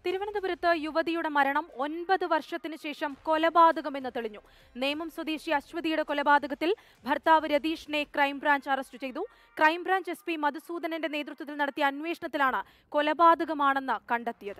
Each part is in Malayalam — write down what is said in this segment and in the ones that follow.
തിരുവനന്തപുരത്ത് യുവതിയുടെ മരണം ഒൻപത് വർഷത്തിന് ശേഷം കൊലപാതകമെന്ന് തെളിഞ്ഞു നേമം സ്വദേശി അശ്വതിയുടെ കൊലപാതകത്തിൽ ഭർത്താവ് രതീഷിനെ ക്രൈംബ്രാഞ്ച് അറസ്റ്റ് ചെയ്തു ക്രൈംബ്രാഞ്ച് എസ് പി മധുസൂദനന്റെ നേതൃത്വത്തിൽ നടത്തിയ അന്വേഷണത്തിലാണ് കൊലപാതകമാണെന്ന് കണ്ടെത്തിയത്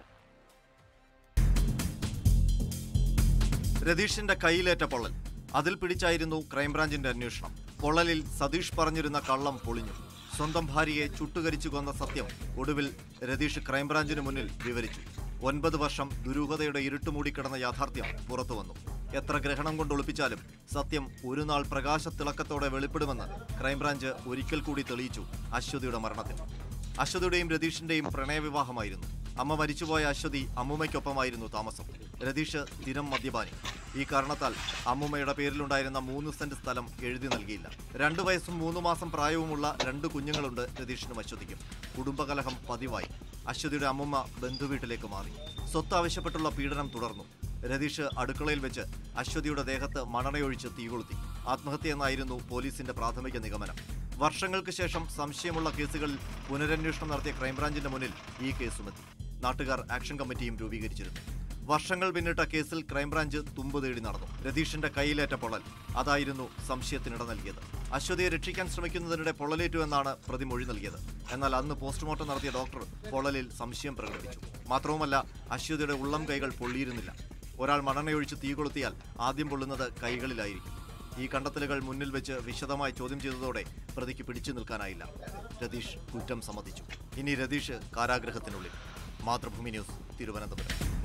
രതീഷിന്റെ കയ്യിലേറ്റ പൊള്ളൽ അതിൽ പിടിച്ചായിരുന്നു ക്രൈംബ്രാഞ്ചിന്റെ അന്വേഷണം പൊള്ളലിൽ സതീഷ് പറഞ്ഞിരുന്ന കള്ളം പൊളിഞ്ഞു സ്വന്തം ഭാര്യയെ ചുട്ടുകരിച്ചു കൊന്ന സത്യം ഒടുവിൽ രതീഷ് ക്രൈംബ്രാഞ്ചിന് മുന്നിൽ വിവരിച്ചു ഒൻപത് വർഷം ദുരൂഹതയുടെ ഇരുട്ട് മൂടിക്കിടന്ന യാഥാർത്ഥ്യം പുറത്തു വന്നു എത്ര ഗ്രഹണം കൊണ്ട് ഒളിപ്പിച്ചാലും സത്യം ഒരു നാൾ പ്രകാശത്തിളക്കത്തോടെ വെളിപ്പെടുമെന്ന് ക്രൈംബ്രാഞ്ച് ഒരിക്കൽ കൂടി തെളിയിച്ചു അശ്വതിയുടെ മരണത്തിൽ അശ്വതിയുടെയും രതീഷിന്റെയും പ്രണയവിവാഹമായിരുന്നു അമ്മ മരിച്ചുപോയ അശ്വതി അമ്മൂമ്മയ്ക്കൊപ്പമായിരുന്നു താമസം രതീഷ് സ്ഥിരം മദ്യപാനി ഈ കാരണത്താൽ അമ്മൂമ്മയുടെ പേരിലുണ്ടായിരുന്ന മൂന്ന് സെന്റ് സ്ഥലം എഴുതി നൽകിയില്ല രണ്ടു വയസ്സും മൂന്ന് മാസം പ്രായവുമുള്ള രണ്ട് കുഞ്ഞുങ്ങളുണ്ട് രതീഷിനും അശ്വതിക്കും കുടുംബകലഹം പതിവായി അശ്വതിയുടെ അമ്മൂമ്മ ബന്ധുവീട്ടിലേക്ക് മാറി സ്വത്ത് ആവശ്യപ്പെട്ടുള്ള പീഡനം തുടർന്നു രതീഷ് അടുക്കളയിൽ വെച്ച് അശ്വതിയുടെ ദേഹത്ത് മണണയൊഴിച്ച് തീകൊളുത്തി ആത്മഹത്യയെന്നായിരുന്നു പോലീസിന്റെ പ്രാഥമിക നിഗമനം വർഷങ്ങൾക്ക് ശേഷം സംശയമുള്ള കേസുകളിൽ പുനരന്വേഷണം നടത്തിയ ക്രൈംബ്രാഞ്ചിന്റെ മുന്നിൽ ഈ കേസുമെത്തി നാട്ടുകാർ ആക്ഷൻ കമ്മിറ്റിയും രൂപീകരിച്ചിരുന്നു വർഷങ്ങൾ പിന്നിട്ട കേസിൽ ക്രൈംബ്രാഞ്ച് തുമ്പ് തേടി നടന്നു രതീഷിന്റെ കയ്യിലേറ്റ പൊള്ളൽ അതായിരുന്നു സംശയത്തിനിട നൽകിയത് അശ്വതിയെ രക്ഷിക്കാൻ ശ്രമിക്കുന്നതിനിടെ പൊള്ളലേറ്റു എന്നാണ് പ്രതി മൊഴി നൽകിയത് എന്നാൽ അന്ന് പോസ്റ്റ്മോർട്ടം നടത്തിയ ഡോക്ടർ പൊള്ളലിൽ സംശയം പ്രകടിപ്പിച്ചു മാത്രവുമല്ല അശ്വതിയുടെ ഉള്ളം കൈകൾ പൊള്ളിയിരുന്നില്ല ഒരാൾ മണ്ണെണ്ണയൊഴിച്ച് തീ കൊളുത്തിയാൽ ആദ്യം പൊള്ളുന്നത് കൈകളിലായിരിക്കും ഈ കണ്ടെത്തലുകൾ മുന്നിൽ വെച്ച് വിശദമായി ചോദ്യം ചെയ്തതോടെ പ്രതിക്ക് പിടിച്ചു നിൽക്കാനായില്ല രതീഷ് കുറ്റം സമ്മതിച്ചു ഇനി രതീഷ് കാരാഗ്രഹത്തിനുള്ളിൽ മാതൃഭൂമി ന്യൂസ് തിരുവനന്തപുരം